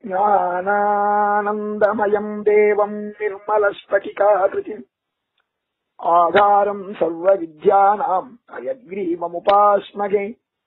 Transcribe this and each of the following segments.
ஞானானந்தமயம் தேவம் நிர்மலஸ்பட்டிகாகிருதிம் ஆதாரம் சர்வ வித்யானாம் அயக்ரீவமுபாஸ்மகே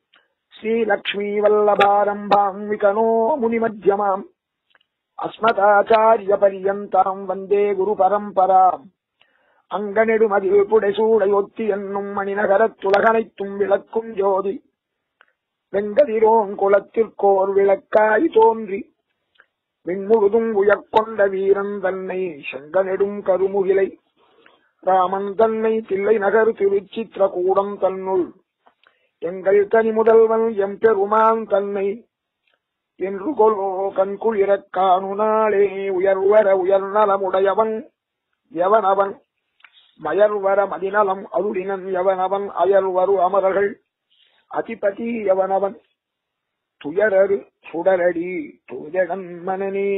ஸ்ரீலக்ஷ்மீவல்லபாரம்பாம் விகனோ முனிமத்தியமாம் அஸ்மதாச்சாரிய பரியந்தாம் வந்தே குரு பரம்பராம் அங்கனெடுமதில் புடைசூடையொத்தி என்னும் மணிநகரத்துலகனைத்தும் விளக்கும் ஜோதி வெங்கதிரோன் குலத்திற்கோர் விளக்காய் தோன்றி விண்முழுதும் உயர்கொண்ட வீரன் தன்னை செங்கனெடும் கருமுகிலை ராமன் தன்னை தில்லை நகர் திருச்சித்திரகூடம் தன்னுள் எங்கள் தனி முதல்வன் எம் பெருமான் தன்னை என்று கொலோ கண்குளிரக் காணுனாளே உயர்வர உயர்நலமுடையவன் எவனவன் மயர்வர மதிநலம் அருளினன் எவனவன் அயர்வரு அமரர்கள் அதிபதி எவனவன் துயரரு சுடரடி தூஜகன் மனநே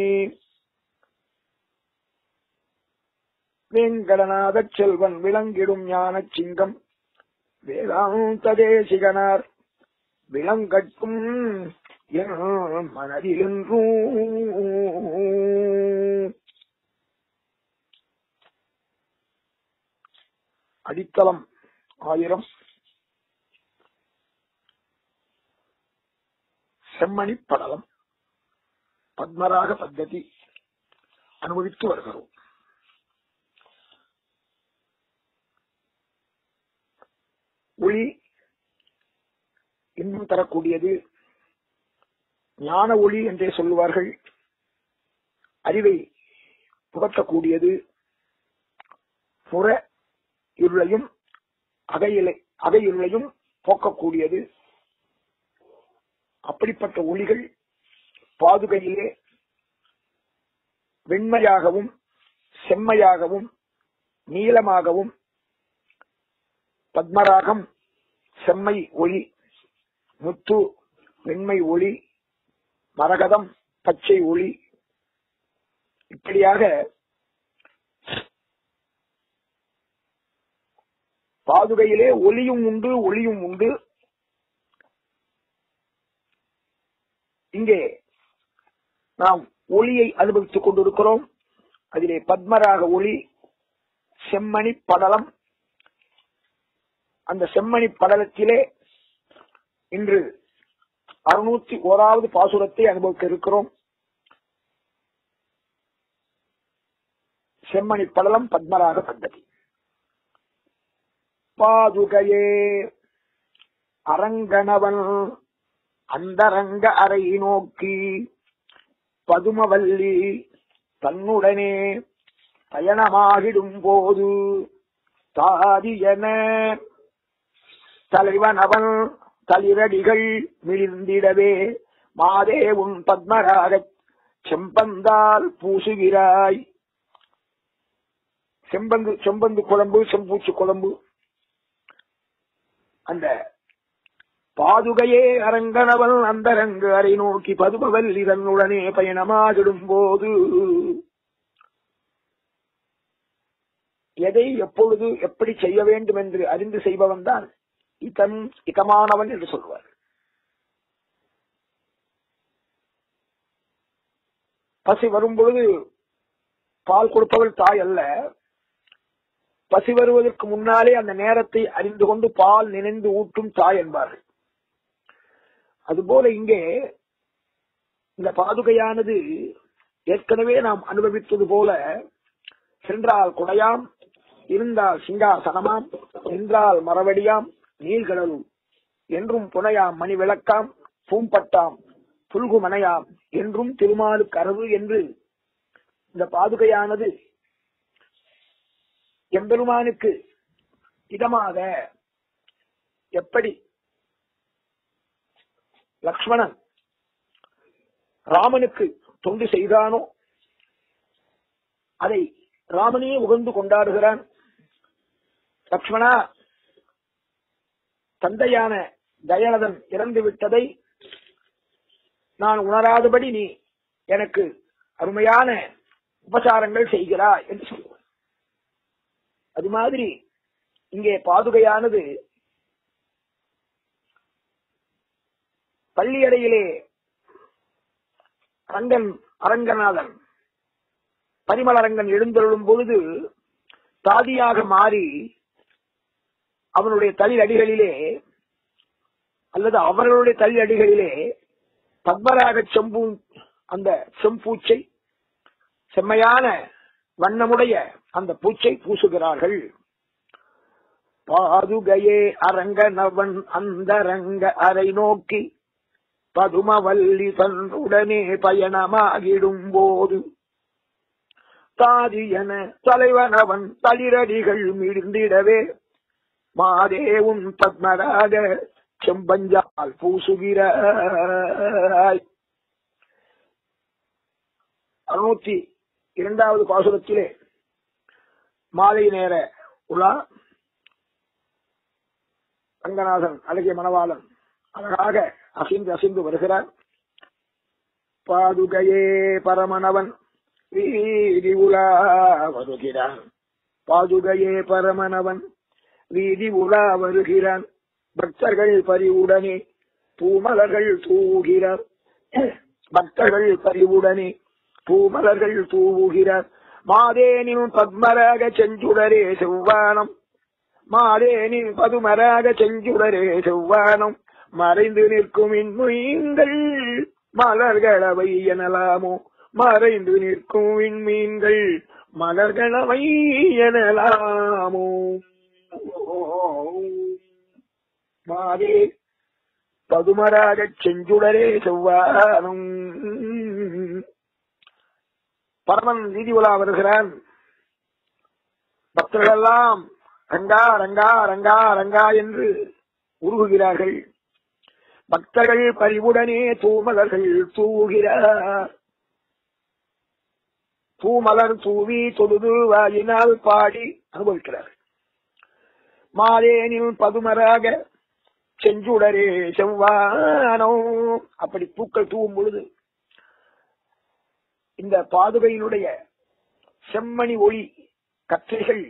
வேங்கடநாதச் செல்வன் விளங்கிடும் ஞானச் சிங்கம் வேதாந்த தேசிகனார் விளங்கட்கும் என் மனதிலென்றும் அடித்தளம் ஆயிரம் செம்மணி படலம் பத்மராக பத்ததி அனுபவித்து வருகிறோம் ஒளி இன்னும் தரக்கூடியது ஞான ஒளி என்றே சொல்லுவார்கள் அறிவை புகட்டக்கூடியது புற இருளையும் அகையிலை அகையுள்ளையும் போக்கக்கூடியது அப்படிப்பட்ட ஒளிகள் பாதுகையிலே வெண்மையாகவும் செம்மையாகவும் நீளமாகவும் பத்மராகம் செம்மை ஒளி முத்து வெண்மை ஒளி மரகதம் பச்சை ஒளி இப்படியாக பாதுகையிலே ஒளியும் உண்டு ஒளியும் உண்டு இங்கே நாம் ஒளியை அனுபவித்துக் கொண்டிருக்கிறோம் அதிலே பத்மராக ஒளி செம்மணி படலம் அந்த செம்மணி படலத்திலே இன்று அறுநூத்தி ஓராவது பாசுரத்தை அனுபவிக்க இருக்கிறோம் செம்மணி படலம் பத்மராக பద్ధதி பாதுகையே அரங்கனவன் அந்தரங்க அறை நோக்கி பதுமவல்லி தன்னுடனே பயணமாகிடும் போது தாதியன தலைவன் அவன் தளிரடிகள் மிளிர்ந்திடவே மாதே உன் பத்மராக செம்பந்தால் பூசுகிறாய் செம்பந்து செம்பந்து குழம்பு செம்பூச்சு குழம்பு அந்த பாதுகையே அரங்கனவன் அந்தரங்கு அறை நோக்கி பதுமவல் இதனுடனே பயணமாகிடும் போது எதை எப்பொழுது எப்படி செய்ய வேண்டும் என்று அறிந்து செய்பவன் தான் இதன் இதமானவன் என்று சொல்வார் பசி வரும்பொழுது பால் கொடுப்பவள் தாய் அல்ல பசி வருவதற்கு முன்னாலே அந்த நேரத்தை அறிந்து கொண்டு பால் நினைந்து ஊட்டும் தாய் என்பார்கள் அதுபோல இங்கே இந்த பாதுகையானது ஏற்கனவே நாம் அனுபவித்தது போல சென்றால் குடையாம் இருந்தால் சிங்காசனமாம் நின்றால் மரவடியாம் நீள்கடலும் என்றும் புனையாம் மணி விளக்காம் பூம்பட்டாம் புல்கு மனையாம் என்றும் திருமாலுக்கு அரவு என்று இந்த பாதுகையானது எம்பெருமானுக்கு இதமாக எப்படி லக்ஷ்மணன் ராமனுக்கு தொண்டு செய்தானோ அதை ராமனே உகந்து கொண்டாடுகிறான் லக்ஷ்மணா தந்தையான தயானதன் இறந்து விட்டதை நான் உணராதபடி நீ எனக்கு அருமையான உபசாரங்கள் செய்கிறாய் என்று சொல்லுவார் அது மாதிரி இங்கே பாதுகையானது பள்ளியறையிலே ரங்கன் அரங்கநாதன் பரிமளரங்கன் எழுந்தருளும் பொழுது தாதியாக மாறி அவனுடைய தளிரடிகளிலே அல்லது அவர்களுடைய தளிரடிகளிலே பத்மராக செம்பூ அந்த செம்பூச்சை செம்மையான வண்ணமுடைய அந்த பூச்சை பூசுகிறார்கள் பாதுகையே அரங்கனவன் அந்தரங்க அறை நோக்கி பதுமவல்லி தன்னுடனே பயணமாகிடும் போது தாதியன தலைவனவன் தளிரடிகள் மிழ்ந்திடவே மாதேவும் பத்மராக செம்பஞ்சால் பூசுகிறாய் அறுநூத்தி இரண்டாவது பாசுரத்திலே மாலை நேர உலா ரங்கநாதன் அழகிய மணவாளன் அழகாக அசைந்து அசைந்து வருகிறார் பாதுகையே பரமனவன் வீதி உலா வருகிறான் பாதுகையே பரமனவன் வீதி உலா வருகிறான் பக்தர்கள் பரிவுடனே பூமலர்கள் தூகிறார் பக்தர்கள் பரிவுடனே பூமலர்கள் தூவுகிறார் மாதேனின் பத்மராக செஞ்சுடரே செவ்வானம் மாதேனின் பதுமராக செஞ்சுடரே செவ்வானம் மறைந்து நிற்கும் இன்மீன்கள் மலர்களவை எனலாமோ மறைந்து நிற்கும் விண்மீன்கள் மலர்களவை எனலாமோ மாதே பதுமராகச் செஞ்சுடரே செவ்வானம் பரமன் வீதி உலா வருகிறான் பக்தர்களெல்லாம் ரங்கா ரங்கா ரங்கா ரங்கா என்று உருகுகிறார்கள் பக்தர்கள் பரிவுடனே தூமலர்கள் தூவுகிறார் தூமலர் தூவி தொழுது வாயினால் பாடி அனுபவிக்கிறார்கள் மாதேனில் பதுமராக செஞ்சுடரே செவ்வானோ அப்படி பூக்கள் தூவும் பொழுது இந்த பாதுகையினுடைய செம்மணி ஒளி கற்றைகள்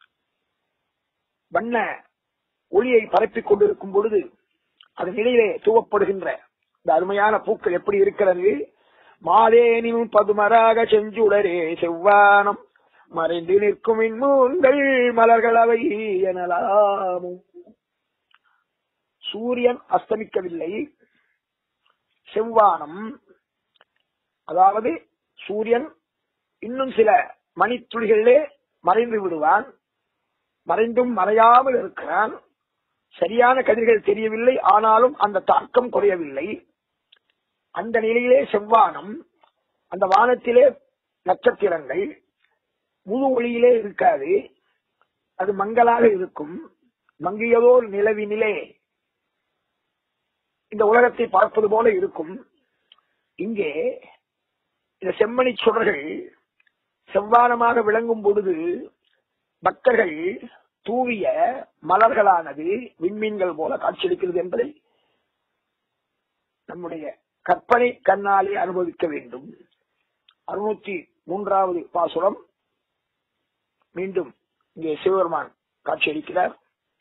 வண்ண ஒளியை பரப்பிக் கொண்டிருக்கும் பொழுது அதன் இடையிலே தூவப்படுகின்ற இந்த அருமையான பூக்கள் எப்படி இருக்கிறது மாதேனின் பதுமராக செஞ்சுடரே செவ்வானம் மறைந்து நிற்கும் இன்மூன்கள் மலர்களவை எனலாமும் சூரியன் அஸ்தமிக்கவில்லை செவ்வானம் அதாவது சூரியன் இன்னும் சில மணித்துளிகளிலே மறைந்து விடுவான் மறைந்தும் மறையாமல் இருக்கிறான் சரியான கதிர்கள் தெரியவில்லை ஆனாலும் அந்த தாக்கம் குறையவில்லை அந்த நிலையிலே செவ்வானம் அந்த வானத்திலே நட்சத்திரங்கள் முழு ஒளியிலே இருக்காது அது மங்களாக இருக்கும் மங்கியதோர் நிலவினிலே இந்த உலகத்தை பார்ப்பது போல இருக்கும் இங்கே இந்த செம்மணி சுடர்கள் செவ்வானமாக விளங்கும் பொழுது பக்தர்கள் தூவிய மலர்களானது விண்மீன்கள் போல காட்சியளிக்கிறது என்பதை நம்முடைய கற்பனை கண்ணாலே அனுபவிக்க வேண்டும் அறுநூத்தி மூன்றாவது பாசுரம் மீண்டும் இங்கே சிவபெருமான் காட்சியளிக்கிறார்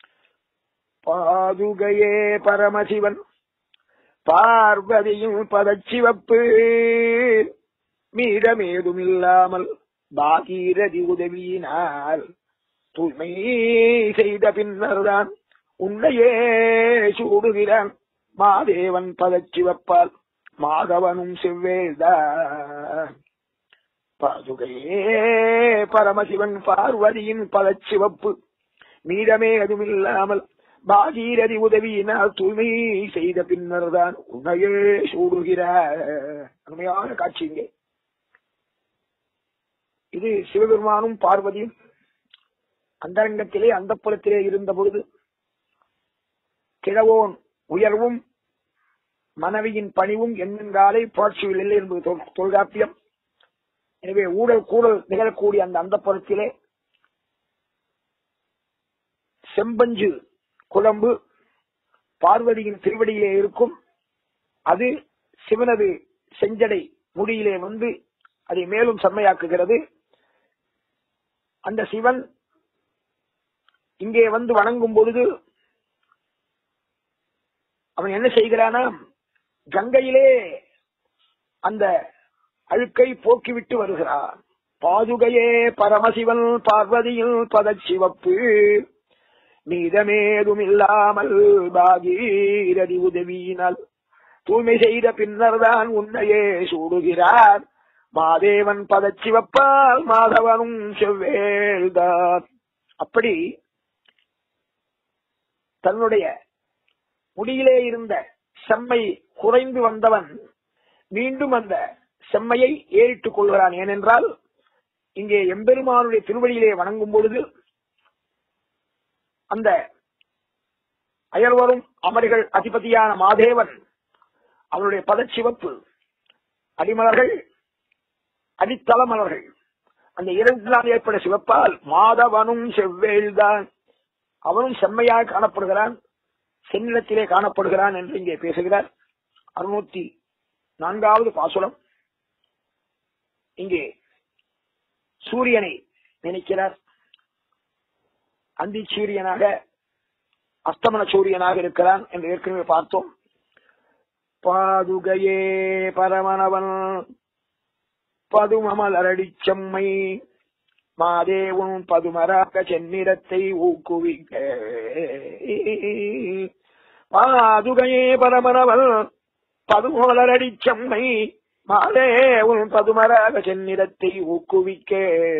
பாதுகையே பரமசிவன் பார்வதியும் பதச்சிவப்பு மீதமேதும் இல்லாமல் பாகீரதி உதவியினால் தூய்மை செய்த பின்னர்தான் உன்னையே சூடுகிறான் மாதேவன் பதச்சிவப்பால் மாதவனும் செவ்வேதான் பாதுகையே பரமசிவன் பார்வதியின் பதச்சிவப்பு மீதமே அதுமில்லாமல் பாகீரதி உதவியினால் தூய்மை செய்த பின்னர் தான் உன்னையே சூடுகிறார் அருமையான காட்சி இங்கே இது சிவபெருமானும் பார்வதியும் அந்தரங்கத்திலே அந்த புலத்திலே இருந்த பொழுது கிழவோன் உயர்வும் மனைவியின் பணிவும் எண்ணுங்காலை புரட்சியில் இல்லை என்பது தொல்- தொல்காப்பியம் எனவே ஊழல் கூடல் நிகழக்கூடிய அந்த அந்த புறத்திலே செம்பஞ்சு குழம்பு பார்வதியின் திருவடியிலே இருக்கும் அது சிவனது செஞ்சடை முடியிலே வந்து அதை மேலும் செம்மையாக்குகிறது அந்த சிவன் இங்கே வந்து வணங்கும் பொழுது அவன் என்ன செய்கிறானா கங்கையிலே அந்த அழுக்கை போக்கிவிட்டு வருகிறான் பாதுகையே பரமசிவன் பார்வதியில் பதச்சிவப்பு மீதமேதும் இல்லாமல் பாகீரதி உதவியினால் தூய்மை செய்த பின்னர் தான் உன்னையே சூடுகிறார் மாதேவன் பதச்சிவப்பால் மாதவனும் செவ்வேல்தான் அப்படி தன்னுடைய முடியிலே இருந்த செம்மை குறைந்து வந்தவன் மீண்டும் அந்த செம்மையை ஏறிட்டுக் கொள்கிறான் ஏனென்றால் இங்கே எம்பெருமானுடைய திருவடியிலே வணங்கும் பொழுது அந்த அயர்வரும் அமர்கள் அதிபதியான மாதேவன் அவருடைய பதச்சிவப்பு அடிமலர்கள் அடித்தள மலர்கள் அந்த இரண்டினால் ஏற்பட சிவப்பால் மாதவனும் செவ்வேல்தான் அவனும் செம்மையாக காணப்படுகிறான் செந்நிலத்திலே காணப்படுகிறான் என்று இங்கே பேசுகிறார் அறுநூத்தி நான்காவது பாசுரம் இங்கே சூரியனை நினைக்கிறார் அந்தி சூரியனாக அஸ்தமன சூரியனாக இருக்கிறான் என்று ஏற்கனவே பார்த்தோம் பாதுகையே பரமனவன் பதுமமலரடி செம்மை மாதேவும் பதுமராக செந்நிறத்தை ஊக்குவிக்க பாதுகையே பரமனவன் பதுமலரடி செம்மை மாதேவும் பதுமராக செந்நிறத்தை ஊக்குவிக்க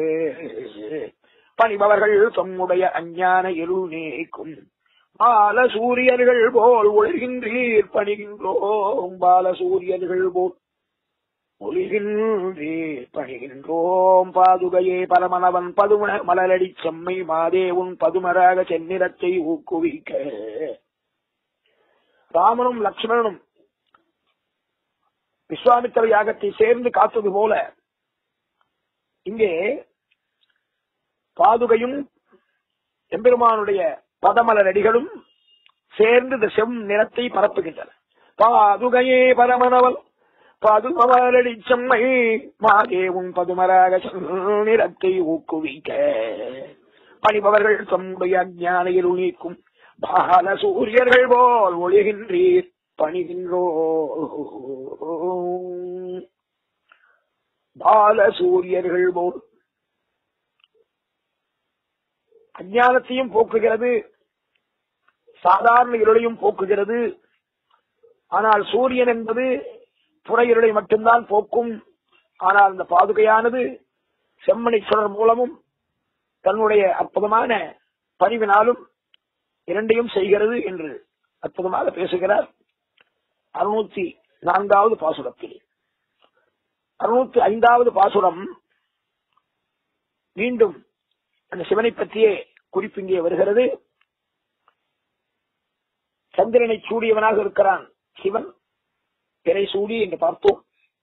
பணிபவர்கள் தம்முடைய அஞ்ஞான இருள் நீக்கும் பால சூரியர்கள் போல் ஒளிர்கின்றீர் பணிகின்றோம் பால சூரியர்கள் போல் ஒளிகின்றீர் பணிகின்றோம் பாதுகையே பரமனவன் பதும மலரடி செம்மை மாதேவும் பதுமராக செந்நிறத்தை ஊக்குவிக்க ராமனும் லக்ஷ்மணனும் விஸ்வாமித்திர யாகத்தை சேர்ந்து காத்தது போல இங்கே பாதுகையும் எம்பெருமானுடைய பதமலர் அடிகளும் சேர்ந்து இந்த செம் நிறத்தை பரப்புகின்றன பாதுகையே பரமனவல் பதுமலரடி செம்மை மாதேவும் பதுமராக நிறத்தை ஊக்குவிக்க பணிபவர்கள் தம்முடைய அஞ்ஞானையில் நீக்கும் பால சூரியர்கள் போல் ஒளிகின்றீர் பணிகின்றோ பால சூரியர்கள் போல் அஞ்ஞானத்தையும் போக்குகிறது சாதாரண இருளையும் போக்குகிறது ஆனால் சூரியன் என்பது புற இருளை மட்டும்தான் போக்கும் ஆனால் அந்த பாதுகையானது செம்மணி சுடர் மூலமும் தன்னுடைய அற்புதமான பணிவினாலும் இரண்டையும் செய்கிறது என்று அற்புதமாக பேசுகிறார் அறுநூத்தி நான்காவது பாசுரத்தில் அறுநூத்தி ஐந்தாவது பாசுரம் மீண்டும் அந்த சிவனை பற்றியே குறிப்பு இங்கே வருகிறது சந்திரனை சூடியவனாக இருக்கிறான் சிவன் பிறை சூடி என்று பார்த்தோம்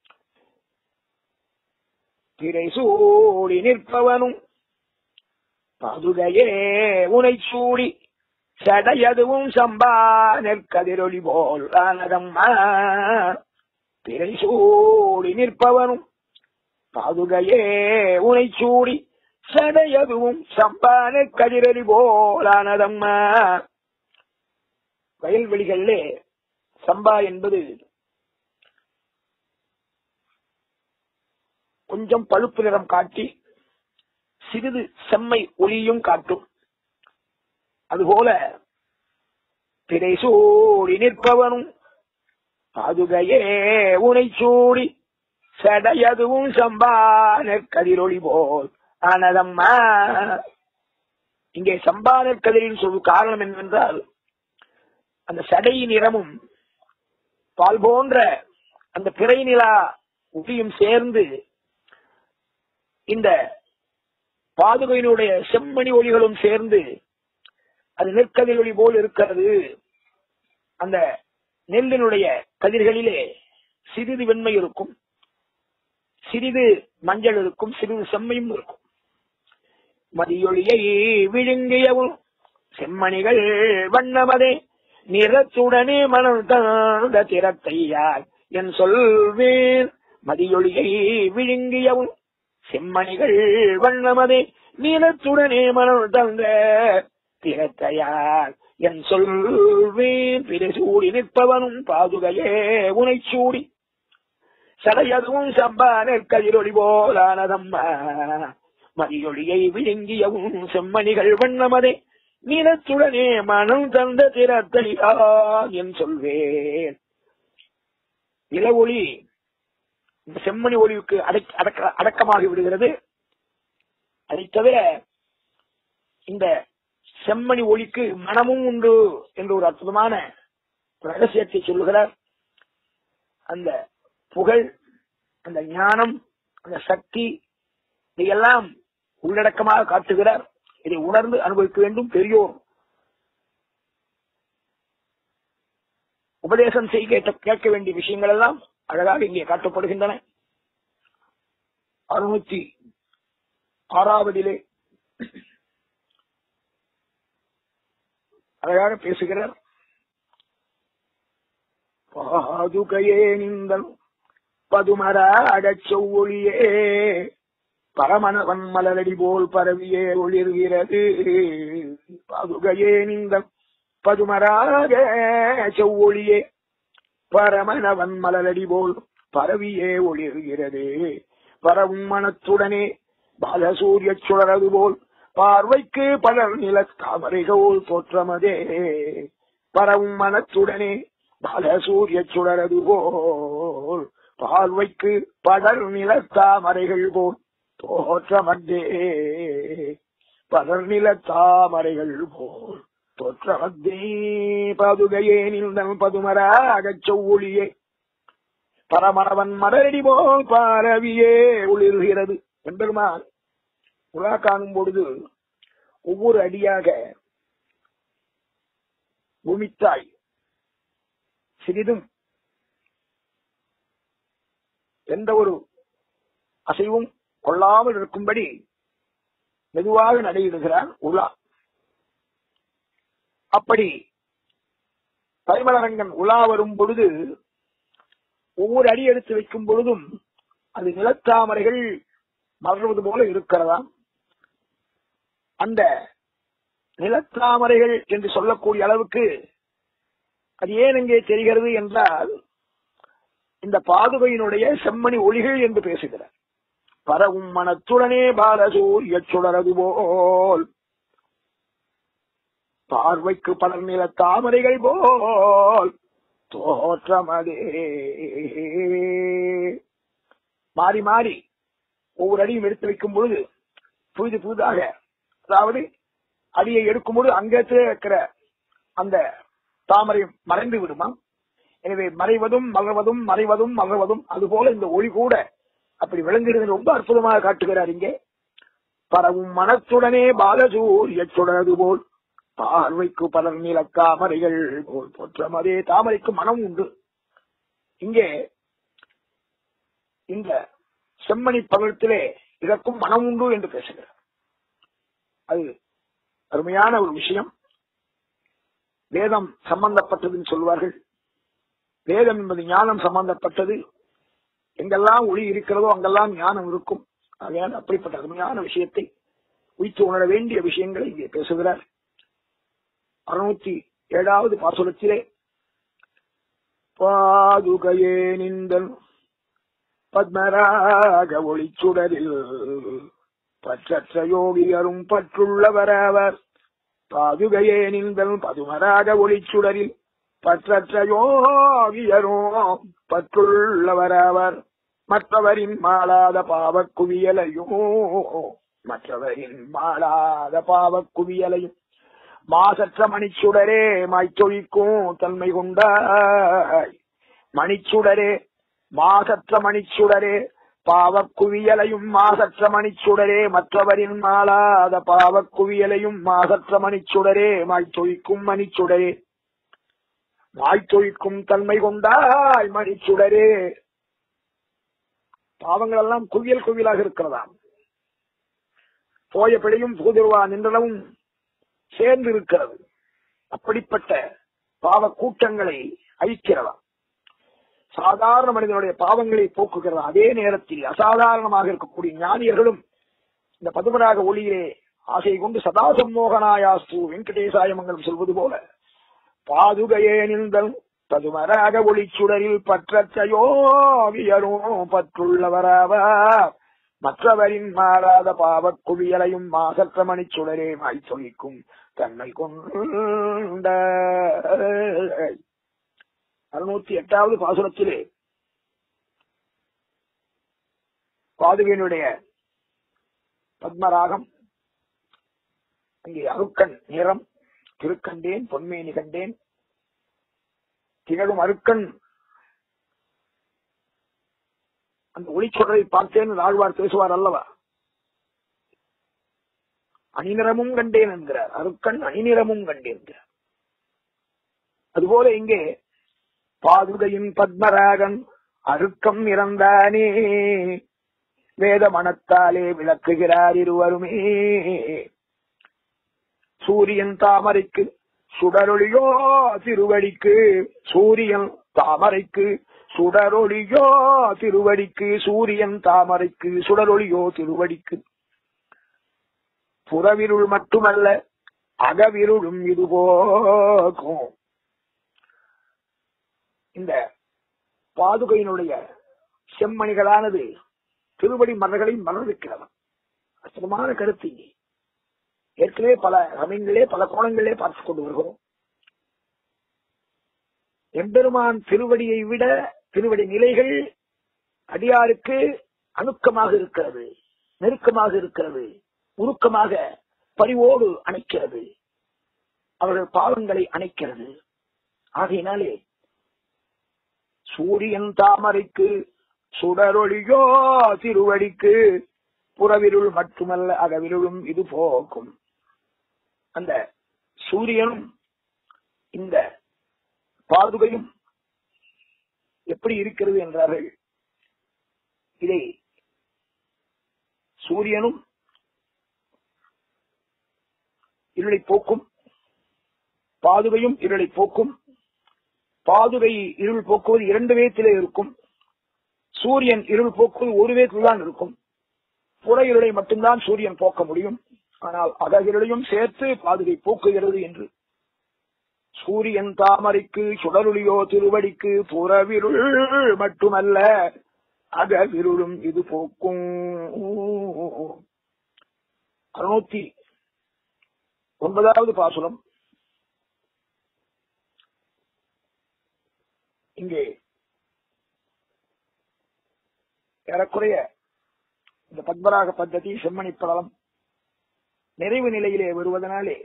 பிறை சூடி நிற்பவனும் பதுகையே உனை சூடி சடையதுவும் சம்பா நெற்கதிரொளி போல் ஆனதம்மா பிறை சூடி நிற்பவனும் பாதுகையே உனை சூடி சடையதுவும் சம்பான கதிரொலி போலானதம்மா வயல்வெளிகளிலே சம்பா என்பது கொஞ்சம் பழுப்பு நிறம் காட்டி சிறிது செம்மை ஒளியும் காட்டும் அதுபோல பிறை சூடி நிற்பவனும் பாதுகையே உனை சூடி சடையதுவும் சம்பான கதிரொளி போல் ஆனதம்மா இங்கே சம்பான கதிரின் சொல் காரணம் என்னவென்றால் அந்த சடை நிறமும் பால் போன்ற அந்த பிறை நிலா ஒளியும் சேர்ந்து இந்த பாதுகையினுடைய செம்மணி ஒளிகளும் சேர்ந்து அது நெற்கதிர் ஒளி போல் இருக்கிறது அந்த நெல்லினுடைய கதிர்களிலே சிறிது வெண்மை இருக்கும் சிறிது மஞ்சள் இருக்கும் சிறிது செம்மையும் இருக்கும் மதியொளியை விழுங்கியவும் செம்மணிகள் வண்ணமதே நிறத்துடனே மனம் தந்த திறத்தையார் என் சொல்வேன் மதியொளியை விழுங்கியவும் செம்மணிகள் வண்ணமதே நிறத்துடனே மனம் தந்த திறத்தையார் என் சொல்வேன் பிரசூடி நிற்பவனும் பாதுகையே உனை சூடி சடையதும் சம்பான கதிரொளி போலானதம்மா மதியொளியை விழுங்கியவும் செம்மணிகள் வண்ணமதே நீலத்துடனே மனம் தந்த திறத்தலியா என் சொல்வேன் நில ஒளி இந்த செம்மணி ஒளிவுக்கு அடக்க அடக்க அடக்கமாகி விடுகிறது அதை தவிர இந்த செம்மணி ஒளிக்கு மனமும் உண்டு என்ற ஒரு அற்புதமான ரகசியத்தை சொல்லுகிறார் அந்த புகழ் அந்த ஞானம் அந்த சக்தி இதையெல்லாம் உள்ளடக்கமாக காட்டுகிறார் இதை உணர்ந்து அனுபவிக்க வேண்டும் பெரியோர் உபதேசம் செய்ய கேட்ட- கேட்க வேண்டிய விஷயங்கள் எல்லாம் அழகாக இங்கே காட்டப்படுகின்றன அறுநூத்தி ஆறாவதிலே அழகாக பேசுகிறார் பாதுகையே நிந்தன் பதுமராகச் செவ்வொழியே பரமணவன் மலரடி போல் பரவியே ஒளிர்கிறது பாதுகையே நிந்தன் பதுமராக செவ்வொழியே பரமணவன் மலரடி போல் பரவியே ஒளிர்கிறது பரவும் மனத்துடனே பாலசூரிய சுடரது போல் பார்வைக்கு பலர் நில தாமரைகோல் தோற்றமதே பரவும் மனத்துடனே பாலசூரிய சுடரது போல் பார்வைக்கு படர் நில தாமரைகள் போல் தோற்றமதே படர் நில தாமரைகள் போல் தோற்றமதே பாதுகையே நின்றன் பதுமராகச் செவ்வொழியே பரமரவன் மலரடி போல் பாரவியே ஒளிர்கிறது என்பெருமான் உலா காணும் பொழுது ஒவ்வொரு அடியாக பூமித்தாய் சிறிதும் எந்த ஒரு அசைவும் கொள்ளாமல் இருக்கும்படி மெதுவாக நடையிடுகிறார் உலா அப்படி பரிமளரங்கன் உலா வரும் பொழுது ஒவ்வொரு அடி எடுத்து வைக்கும் பொழுதும் அது நிலத்தாமரைகள் மலர்வது போல இருக்கிறதாம் அந்த நிலத்தாமரைகள் என்று சொல்லக்கூடிய அளவுக்கு அது ஏன் இங்கே தெரிகிறது என்றால் இந்த பாதுகையினுடைய செம்மணி ஒளிகள் என்று பேசுகிறார் பரவும் மனத்துடனே பாலசூரிய சுடரது போல் பார்வைக்கு பலர் நில தாமரைகள் போல் தோற்றமதே மாறி மாறி ஒவ்வொரு அடியும் எடுத்து வைக்கும் பொழுது புதிது புதிதாக அதாவது அடியை எடுக்கும் பொழுது அங்கத்திலே இருக்கிற அந்த தாமரை மறைந்து விடுமா எனவே மறைவதும் மலர்வதும் மறைவதும் மலர்வதும் அதுபோல இந்த ஒளி கூட அப்படி விளங்குகிறது ரொம்ப அற்புதமாக காட்டுகிறார் இங்கே பரவும் மனத்துடனே பாலசூரிய சுடரது போல் பார்வைக்கு பலர் நில தாமரைகள் போல் தோற்றம் அதே தாமரைக்கு மனம் உண்டு இங்கே இந்த செம்மணி பகலத்திலே இதற்கும் மனம் உண்டு என்று பேசுகிறார் அது அருமையான ஒரு விஷயம் வேதம் சம்பந்தப்பட்டதுன்னு சொல்வார்கள் வேதம் என்பது ஞானம் சம்பந்தப்பட்டது எங்கெல்லாம் ஒளி இருக்கிறதோ அங்கெல்லாம் ஞானம் இருக்கும் ஆகையால் அப்படிப்பட்ட அருமையான விஷயத்தை உய்த்து உணர வேண்டிய விஷயங்களை இங்கே பேசுகிறார் அறுநூத்தி ஏழாவது பாசுரத்திலே பாதுகையே நிந்தன் பத்மராக ஒளிச்சுடரில் பற்றற்ற யோகியரும் பற்றுள்ளவரவர் பாதுகையே நிந்தன் பதுமராக ஒளிச்சுடரில் பற்றற்ற யோகியரும் பற்றுள்ளவரவர் மற்றவரின் மாளாத பாவக் குவியலையும் மற்றவரின் மாளாத பாவக் குவியலையும் மாசற்ற மணிச்சுடரே மாய்ச்சொழிக்கும் தன்மை கொண்டாய் மணிச்சுடரே மாசற்ற மணிச்சுடரே பாவக் குவியலையும் மாசற்ற மணிச்சுடரே மற்றவரின் மாளாத பாவக் குவியலையும் மாசற்ற மணிச்சுடரே மாய்ச்சொழிக்கும் மணிச்சுடரே மாய்ச்சொழிக்கும் தன்மை கொண்டாய் மணிச்சுடரே பாவங்கள் எல்லாம் குவியல் குவியலாக இருக்கிறதாம் போய பிழையும் பூதிருவா நின்றனவும் சேர்ந்து இருக்கிறது அப்படிப்பட்ட பாவ கூட்டங்களை அழிக்கிறதாம் சாதாரண மனிதனுடைய பாவங்களை போக்குகிறது அதே நேரத்தில் அசாதாரணமாக இருக்கக்கூடிய ஞானியர்களும் இந்த பதுமராக ஒளியிலே ஆசை கொண்டு சதா சம்மோகனாயாஸ்து வெங்கடேசாய மங்கலம் சொல்வது போல பாதுகையே நின்றன் பதுமராக ஒளிச்சுடரில் பற்றச்சயோகியரும் பற்றுள்ளவராவா மற்றவரின் மாறாத பாவக் குவியலையும் மாசற்ற மணிச்சுடரே மாய்ச்சொலிக்கும் தன்னை கொண்ட அறுநூத்தி எட்டாவது பாசுரத்திலே பாதுகையினுடைய பத்மராகம் அங்கே அருக்கன் நிறம் திருக்கண்டேன் பொன்மேனி கண்டேன் திகழும் அருக்கன் அந்த ஒளிச்சொடரை பார்த்தேன் ஆழ்வார் பேசுவார் அல்லவா அணிநிறமும் கண்டேன் என்கிறார் அருக்கன் அணிநிறமும் கண்டேன் என்கிறார் அதுபோல இங்கே பாதுகையின் பத்மராகன் அருக்கம் இறந்தானே வேத மனத்தாலே விளக்குகிறார் இருவருமே சூரியன் தாமரைக்கு சுடரொளியோ திருவடிக்கு சூரியன் தாமரைக்கு சுடரொளியோ திருவடிக்கு சூரியன் தாமரைக்கு சுடரொளியோ திருவடிக்கு புறவிருள் மட்டுமல்ல அகவிருளும் இது போகும் இந்த பாதுகையினுடைய செம்மணிகளானது திருவடி மலர்களை மலர்விக்கிறவன் அற்புதமான கருத்து இங்கே ஏற்கனவே பல சமயங்களே பல கோணங்களே பார்த்துக் கொண்டு வருகிறோம் எம்பெருமான் திருவடியை விட திருவடி நிலைகள் அடியாருக்கு அணுக்கமாக இருக்கிறது நெருக்கமாக இருக்கிறது உருக்கமாக பரிவோடு அணைக்கிறது அவர்கள் பாவங்களை அணைக்கிறது ஆகையினாலே சூரியன் தாமரைக்கு சுடரொளியோ திருவடிக்கு புறவிருள் மட்டுமல்ல அகவிருளும் இது போக்கும் அந்த சூரியனும் இந்த பாதுகையும் எப்படி இருக்கிறது என்றார்கள் இதை சூரியனும் இருளை போக்கும் பாதுகையும் இருளை போக்கும் பாதுகை இருள் போக்குவது இரண்டு வேத்திலே இருக்கும் சூரியன் இருள் போக்குவது ஒரு வேத்தில் தான் இருக்கும் புற இருளை மட்டும்தான் சூரியன் போக்க முடியும் ஆனால் அககிரளையும் சேர்த்து பாதுகை போக்குகிறது என்று சூரியன் தாமரைக்கு சுடருளியோ திருவடிக்கு புறவிருள் மட்டுமல்ல அகவிருளும் இது போக்கும் அறுநூத்தி ஒன்பதாவது பாசுரம் இங்கே ஏறக்குறைய இந்த பத்மராக பத்ததி செம்மணி படலம் நிறைவு நிலையிலே வருவதனாலே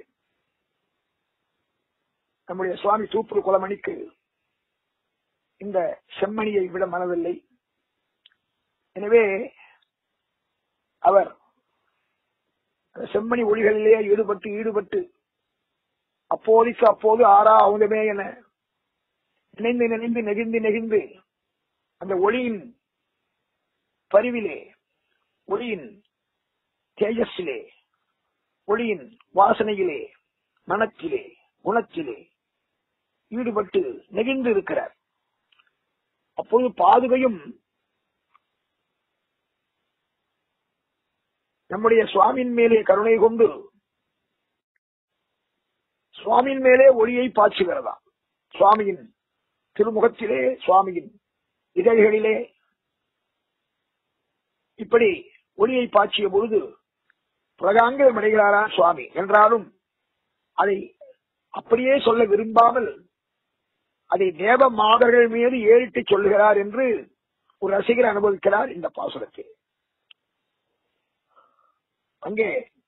நம்முடைய சுவாமி தூப்புரு குலமணிக்கு இந்த செம்மணியை விட மனதில்லை எனவே அவர் அந்த செம்மணி ஒளிகளிலே ஈடுபட்டு ஈடுபட்டு அப்போதைக்கு அப்போது ஆறா அவுந்தமே என நினைந்து நினைந்து நெகிழ்ந்து நெகிழ்ந்து அந்த ஒளியின் பரிவிலே ஒளியின் தேஜஸிலே ஒளியின் வாசனையிலே மனத்திலே குணத்திலே ஈடுபட்டு நெகிழ்ந்து இருக்கிறார் அப்போது பாதுகையும் நம்முடைய சுவாமியின் மேலே கருணை கொண்டு சுவாமியின் மேலே ஒளியை பாய்ச்சுகிறதா சுவாமியின் திருமுகத்திலே சுவாமியின் இதழ்களிலே இப்படி ஒளியை பாய்ச்சிய பொழுது பிரகாங்கம் அடைகிறாரா சுவாமி என்றாலும் அதை அப்படியே சொல்ல விரும்பாமல் அதை தேவ மாதர்கள் மீது ஏறிட்டு சொல்லுகிறார் என்று ஒரு ரசிகர் அனுபவிக்கிறார் இந்த பாசுரத்தில் அங்கே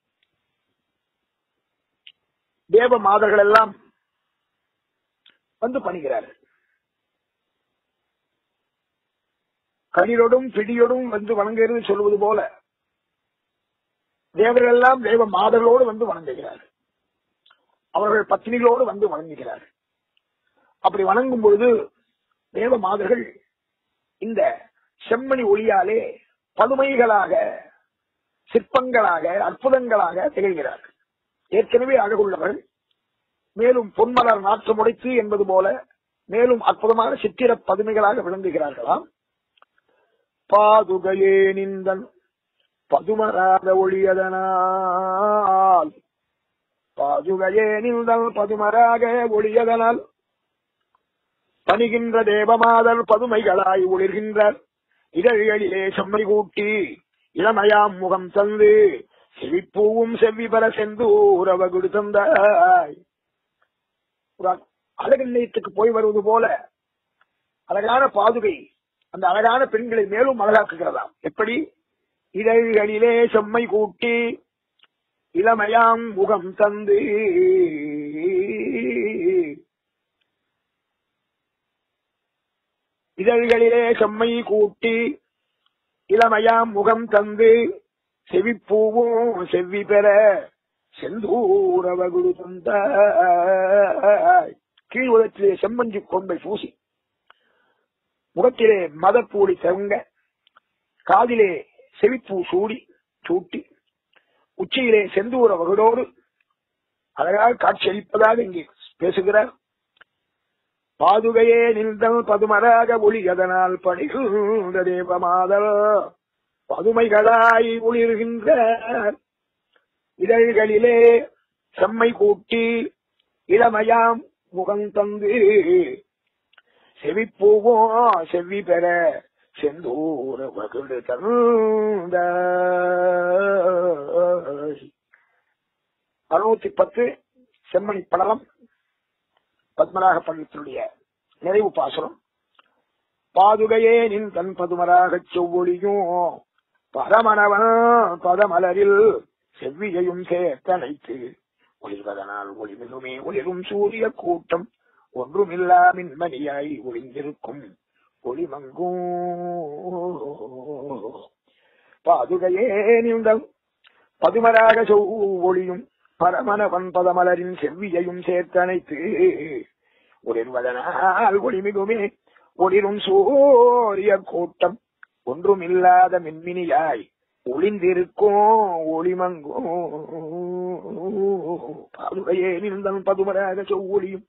தேவ மாதர்கள் எல்லாம் வந்து பணிகிறார்கள் கனிரொடும் பிடியொடும் வந்து வணங்குகிறது சொல்வது போல தேவர்கள் எல்லாம் தேவ மாதர்களோடு வந்து வணங்குகிறார்கள் அவர்கள் பத்னிகளோடு வந்து வணங்குகிறார்கள் அப்படி வணங்கும் பொழுது தேவ மாதர்கள் இந்த செம்மணி ஒளியாலே பதுமைகளாக சிற்பங்களாக அற்புதங்களாக திகழ்கிறார்கள் ஏற்கனவே அழகுள்ளவர்கள் மேலும் பொன்மலர் நாற்றம் உடைத்து என்பது போல மேலும் அற்புதமான சித்திர பதுமைகளாக விளங்குகிறார்களாம் பாதுகையே நிந்தன் பதுமராக ஒளியதனால் பாதுகையே நிந்தல் பதுமராக ஒளியதனால் பணிகின்ற தேவமாதர் பதுமைகளாய் ஒளிர்கின்றார் இதழ்களிலே செம்மை கூட்டி இளமையாம் முகம் தந்து செவிப்பூவும் செவ்வி பெற சென்று உறவகுடு தந்தாய் ஒரு அழகு நிலையத்துக்கு போய் வருவது போல அழகான பாதுகை அந்த அழகான பெண்களை மேலும் அழகாக்குகிறதாம் எப்படி இதழ்களிலே செம்மை கூட்டி இளமையாம் முகம் தந்து இதழ்களிலே செம்மை கூட்டி இளமையாம் முகம் தந்து செவிப்பூவும் செவ்வி பெற செந்தூரவகுடு தந்த கீழ் உலகத்திலே செம்மஞ்சி கொம்பை பூசி முகத்திலே மதப்பூடி தங்க காதிலே செவிப்பூ சூடி சூட்டி உச்சியிலே செந்தூர வகுடோடு அழகாக காட்சியளிப்பதாக இங்கே பேசுகிறார் பாதுகையே நின்றல் பதுமராக ஒளி அதனால் பணிகின்ற தேவமாதல் பதுமைகளாய் ஒளிர்கின்ற இதழ்களிலே செம்மை கூட்டி இளமையாம் முகம் தந்து செவிப்பூவோ செவ்வி பெற செந்தூர வகுடு தந்த அறுநூத்தி பத்து செம்மணி படலம் பத்மராக பண்டித்துடைய நிறைவு பாசுரம் பாதுகையே நின் தன் பதுமராகச் செவ்வொழியும் பரமணவன் பதமலரில் செவ்வியையும் சேர்த்தனைத்து ஒளிர்வதனால் ஒளிமிகுமே ஒளிரும் சூரிய கூட்டம் ஒன்றுமில்லா மின்மணியாய் ஒளிந்திருக்கும் ஒளிமங்கும் பாதுகையே நின்றல் பதுமராக ஒளியும் பரமணவன் பதமலரின் செவ்வியையும் சேர்த்தனைத்து ஒளிர்வதனால் ஒளிமிகுமே ஒளிரும் சூரிய கூட்டம் ஒன்றுமில்லாத மின்மினியாய் ஒளிந்திருக்கும் ஒளிமங்கும் பாதுகையே நின்றன் பதுமராக செவ்வொளியும்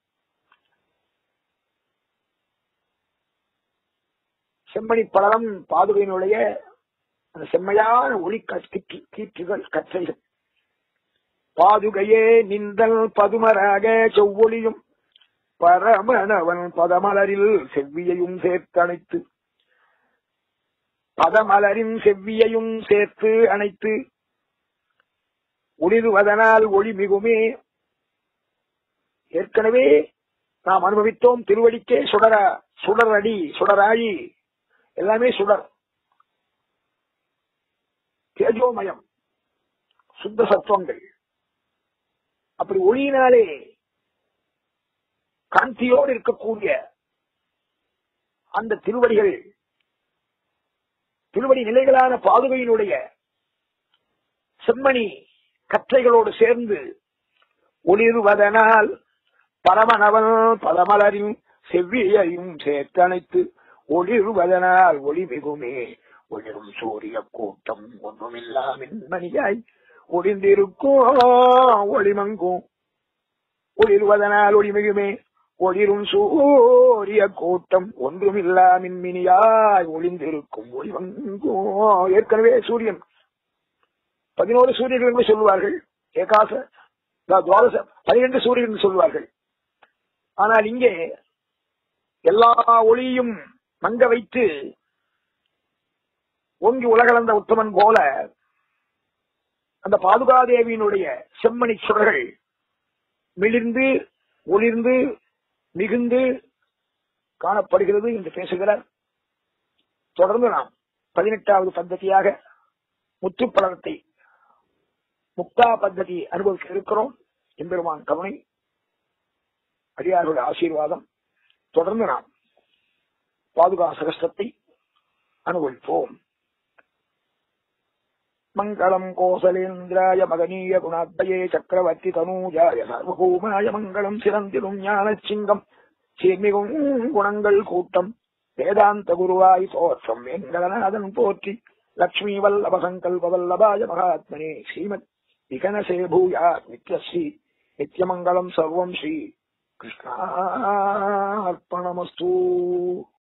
செம்மணி படலம் பாதுகையினுடைய அந்த செம்மையான ஒளி கீற்று கீற்றுகள் கற்றைகள் பாதுகையே நின்றல் பதுமராக செவ்வொளியும் பரமணவன் பதமலரில் செவ்வியையும் சேர்த்தணைத்து பதமலரின் செவ்வியையும் சேர்த்து அணைத்து ஒளிருவதனால் ஒளி மிகுமே ஏற்கனவே நாம் அனுபவித்தோம் திருவடிக்கே சுடர சுடரடி சுடராயி எல்லாமே சுடர் தேஜோமயம் சுத்த சத்துவங்கள் அப்படி ஒளியினாலே காந்தியோடு இருக்கக்கூடிய அந்த திருவடிகள் திருவடி நிலைகளான பாதுகையினுடைய செம்மணி கற்றைகளோடு சேர்ந்து ஒளிர்வதனால் பரமனவன் பரமலரின் செவ்வியையும் சேர்த்தணைத்து ஒளிர்வதனால் ஒளி மிகுமே ஒளிரும் சூரிய கூட்டம் ஒன்றுமில்லா மின்மணியாய் ஒளிந்திருக்கும் ஒளிமங்கும் ஒளிர்வதனால் ஒளி மிகுமே ஒளிரும் சூரிய கூட்டம் ஒன்றுமில்லா மின்மினியாய் ஒளிந்திருக்கும் ஒளிமங்கும் ஏற்கனவே சூரியன் பதினோரு சூரியர்கள் என்று சொல்லுவார்கள் ஏகாச துவாதச பனிரெண்டு சூரியன் சொல்வார்கள் ஆனால் இங்கே எல்லா ஒளியும் மங்க வைத்து ஓங்கி உலகளந்த உத்தமன் போல அந்த பாதுகாதேவியினுடைய செம்மணி சுடர்கள் மிளிர்ந்து ஒளிர்ந்து மிகுந்து காணப்படுகிறது என்று பேசுகிறார் தொடர்ந்து நாம் பதினெட்டாவது பద్ధதியாக முத்துப்பழத்தை முக்தா பద్ధதி அனுபவிக்க இருக்கிறோம் எம்பெருமான் கவனை அடியார்களுடைய ஆசீர்வாதம் தொடர்ந்து நாம் பாதுகா சகஸ்திரத்தை அனுபவிப்போம் மங்களம் கோசலேந்திராய மகனீய குணாத்பயே சக்கரவர்த்தி தனூஜாய சர்வகூமாய மங்களம் சிறந்திடும் ஞான சிங்கம் சீர்மிகும் குணங்கள் கூட்டம் வேதாந்த குருவாய் தோற்றம் வெங்கடநாதன் போற்றி லக்ஷ்மி வல்லப சங்கல்ப வல்லபாய மகாத்மனே ஸ்ரீமத் விகனசே பூயா நித்யஸ்ரீ நித்யமங்கலம் சர்வம் ஸ்ரீ கிருஷ்ணார்ப்பணமஸ்து